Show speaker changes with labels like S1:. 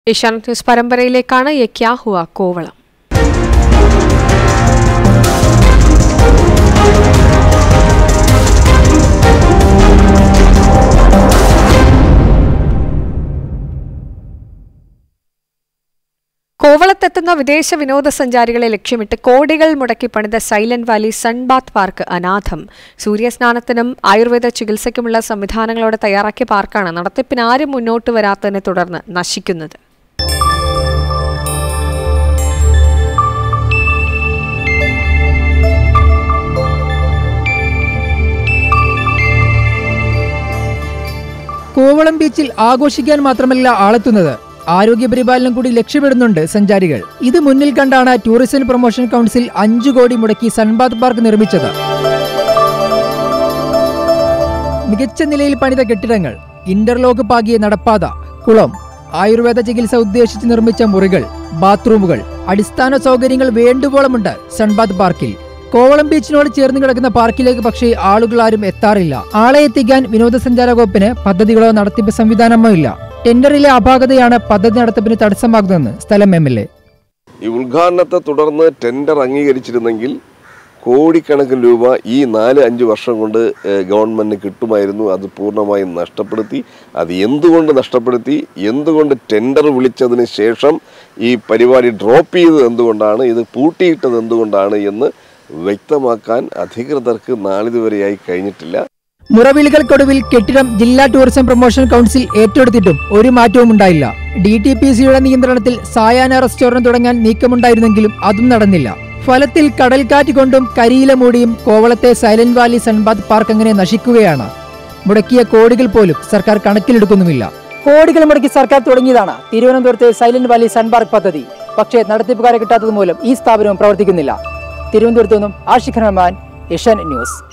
S1: Asianet news പരമ്പരയിലേക്കാണ് യെ ക്യാ ഹുവ കോവളം കോവളത്തെത്തുന്ന വിദേശ വിനോദസഞ്ചാരികളെ ലക്ഷ്യമിട്ട് കോടികൾ മുടക്കി പണിത സൈലന്റ് വാലി സൺബാത്ത് പാർക്ക് അനാഥം സൂര്യസ്നാനത്തിനും ആയുർവേദ ചികിത്സയ്ക്കുമുള്ള സംവിധാനങ്ങളോടെ തയ്യാറാക്കിയ പാർക്കാണ് നടത്തിപ്പിന് ആരും മുന്നോട്ട് വരാത്തതിനെ തുടർന്ന് നശിക്കുന്നത്
S2: കോവളം ബീച്ചിൽ ആഘോഷിക്കാൻ മാത്രമല്ല ആളെത്തുന്നത് ആരോഗ്യ പരിപാലനം കൂടി ലക്ഷ്യമിടുന്നുണ്ട് സഞ്ചാരികൾ ഇത് മുന്നിൽ കണ്ടാണ് ടൂറിസം പ്രൊമോഷൻ കൗൺസിൽ അഞ്ചു കോടി മുടക്കി സൺബാത്ത് പാർക്ക് നിർമ്മിച്ചത് മികച്ച നിലയിൽ പണിത കെട്ടിടങ്ങൾ ഇന്റർലോക്ക് പാകിയ നടപ്പാത കുളം ആയുർവേദ ചികിത്സ ഉദ്ദേശിച്ച് നിർമ്മിച്ച മുറികൾ ബാത്റൂമുകൾ അടിസ്ഥാന സൗകര്യങ്ങൾ വേണ്ടുവോളമുണ്ട് സൺബാത്ത് പാർക്കിൽ കോവളം ബീച്ചിനോട് ചേർന്ന് കിടക്കുന്ന പാർക്കിലേക്ക് പക്ഷേ ആളുകൾ ആരും എത്താറില്ല ആളെ എത്തിക്കാൻ വിനോദസഞ്ചാര വകുപ്പിന് പദ്ധതികളോ നടത്തിപ്പ് സംവിധാനമോ ഇല്ല ടെൻഡറിലെ അപാകതയാണ് പദ്ധതി നടത്തിപ്പിന് തടസ്സമാകുന്നതെന്ന് സ്ഥലം എം എൽ എ
S3: ഈ ഉദ്ഘാടനത്തെ തുടർന്ന് ടെൻഡർ അംഗീകരിച്ചിരുന്നെങ്കിൽ കോടിക്കണക്കിന് രൂപ ഈ നാല് അഞ്ച് വർഷം കൊണ്ട് ഏഹ്, ഗവൺമെന്റിന് കിട്ടുമായിരുന്നു അത് പൂർണ്ണമായും നഷ്ടപ്പെടുത്തി അത് എന്തുകൊണ്ട് നഷ്ടപ്പെടുത്തി എന്തുകൊണ്ട് ടെൻഡർ വിളിച്ചതിന് ശേഷം ഈ പരിപാടി ഡ്രോപ്പ് ചെയ്തത് എന്തുകൊണ്ടാണ് ഇത് പൂട്ടിയിട്ടത് എന്തുകൊണ്ടാണ് എന്ന് വ്യക്തമാക്കാൻ അധികൃതർക്ക് നാളിതുവരെയായി കഴിഞ്ഞിട്ടില്ല
S2: മുറവിളികൾക്കൊടുവിൽ കെട്ടിടം ജില്ലാ ടൂറിസം പ്രൊമോഷൻ കൗൺസിൽ ഏറ്റെടുത്തിട്ടും ഒരു മാറ്റവും ഉണ്ടായില്ല ഡി ടി പി സിയുടെ നിയന്ത്രണത്തിൽ സായാഹ്ന റെസ്റ്റോറന്റ് തുടങ്ങാൻ നീക്കമുണ്ടായിരുന്നെങ്കിലും അതും നടന്നില്ല ഫലത്തിൽ കടൽക്കാറ്റ് കൊണ്ടും കരിയില മൂടിയും കോവളത്തെ സൈലന്റ് വാലി സൺബാത്ത് പാർക്ക് അങ്ങനെ നശിക്കുകയാണ് മുടക്കിയ കോടികൾ പോലും സർക്കാർ കണക്കിലെടുക്കുന്നുമില്ല കോടികൾ മുടക്കി സർക്കാർ തുടങ്ങിയതാണ് തിരുവനന്തപുരത്തെ സൈലന്റ് വാലി സൺപാർക്ക് പദ്ധതി പക്ഷേ നടത്തിപ്പുകാരെ കിട്ടാത്തത് മൂലം ഈ സ്ഥാപനവും പ്രവർത്തിക്കുന്നില്ല തിരുവനന്തപുരത്തു നിന്നും ആഷിഖ് റഹ്മാൻ ഏഷ്യാനെറ്റ് ന്യൂസ്